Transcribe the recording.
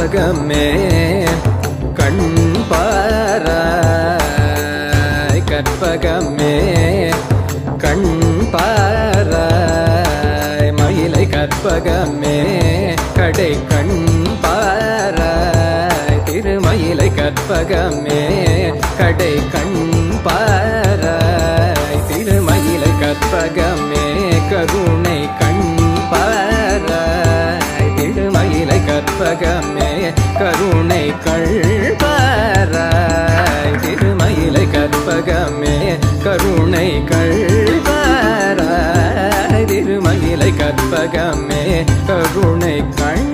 கற்பகமே கண் பாராய் கற்பகமே கண் பாராய் மயிலை கற்பகமே கடை கண் பாராய் திருமயிலை கற்பகமே கடை கண் பாராய் திருமயிலை கற்பகமே கருணை கண் பாராய் திருமயிலை கற்பகமே கருணை கள்பாராய் திருமயிலை கற்பகமே கருணை கள்பாராய் திருமயிலை கற்பகமே கருணை கண்